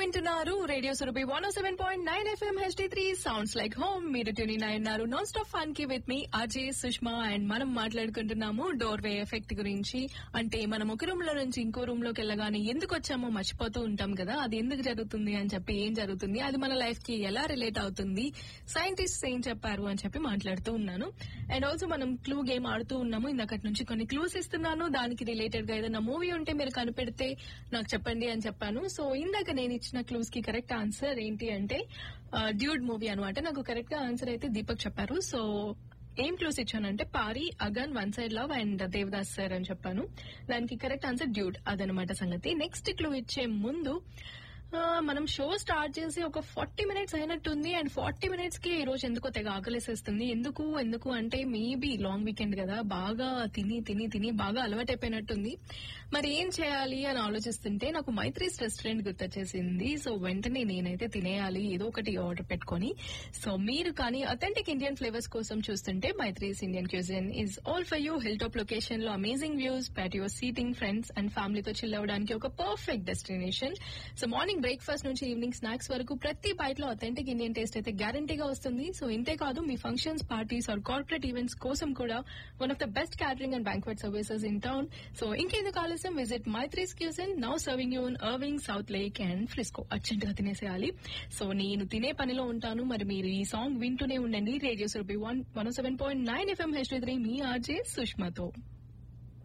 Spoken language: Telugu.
వింటున్నారు radio Surabhi one seven point nine FM HD three sounds like home మీరు ట్యూని ఉన్నారు నాన్ స్టాప్ ఫన్ కి విత్ మీ అజయ్ సుష్మా అండ్ మనం మాట్లాడుకుంటున్నాము డోర్ వే ఎఫెక్ట్ గురించి అంటే మనం ఒక రూమ్ లో నుంచి ఇంకో రూమ్ లోకి వెళ్ళగానే ఎందుకు వచ్చామో మర్చిపోతూ ఉంటాం కదా అది ఎందుకు జరుగుతుంది అని చెప్పి ఏం జరుగుతుంది అది మన లైఫ్ కి ఎలా రిలేట్ అవుతుంది సైంటిస్ట్ ఏం చెప్పారు అని చెప్పి మాట్లాడుతూ ఉన్నాను అండ్ ఆల్సో మనం క్లూ గేమ్ ఆడుతూ ఉన్నాము ఇందక్కడి నుంచి కొన్ని క్లూస్ ఇస్తున్నాను దానికి రిలేటెడ్ గా ఏదైనా మూవీ ఉంటే మీరు కనిపెడితే నాకు చెప్పండి అని చెప్పాను సో ఇందాక నేను ఇచ్చిన క్లూస్ కి కరెక్ట్ ఆన్సర్ ఏంటి అంటే డ్యూడ్ మూవీ అనమాట నాకు కరెక్ట్ గా ఆన్సర్ అయితే దీపక్ చెప్పారు సో ఏం క్లూస్ ఇచ్చానంటే పారి అగన్ one side love and Devadas sir అని చెప్పాను దానికి కరెక్ట్ ఆన్సర్ డ్యూడ్ అదనమాట సంగతి నెక్స్ట్ క్లూ ఇచ్చే ముందు ఆ, మనం షో స్టార్ట్ చేసి ఒక ఫార్టీ మినిట్స్ అయినట్టుంది అండ్ ఫార్టీ మినిట్స్ కి ఈ రోజు ఎందుకో తెగ ఆకలేసేస్తుంది ఎందుకు ఎందుకు అంటే మేబీ లాంగ్ వీకెండ్ కదా బాగా తిని తిని తిని బాగా అలవాటైపోయినట్టుంది మరి ఏం చేయాలి అని ఆలోచిస్తుంటే నాకు మైత్రీస్ రెస్టారెంట్ గుర్తొచ్చేసింది సో వెంటనే నేనైతే తినేయాలి ఏదో ఒకటి ఆర్డర్ పెట్టుకొని సో మీరు కానీ అథెంటిక్ ఇండియన్ ఫ్లేవర్స్ కోసం చూస్తుంటే Maithri's Indian cuisine is all for you hill top location లో amazing views patio seating friends and ఫ్యామిలీతో చిల్ అవ్వడానికి ఒక perfect destination so morning breakfast నుంచి ఈవినింగ్ స్నాక్స్ వరకు ప్రతి బైట్ లో అథెంటిక్ ఇండియన్ టేస్ట్ అయితే గ్యారంటీగా వస్తుంది సో ఇంతే కాదు మీ functions parties or corporate events కోసం కూడా one of the best catering and banquet services in town so ఇంకెందుకు ఆలస్యం visit Maithri's cuisine now serving you in Irving South Lake and Frisco urgent గా తినేసేయాలి సో నేను తినే పనిలో ఉంటాను మరి మీరు ఈ సాంగ్ వింటూనే ఉండండి radio Surabhi one one seven point nine FM H three మీ ఆర్జే సుష్మాతో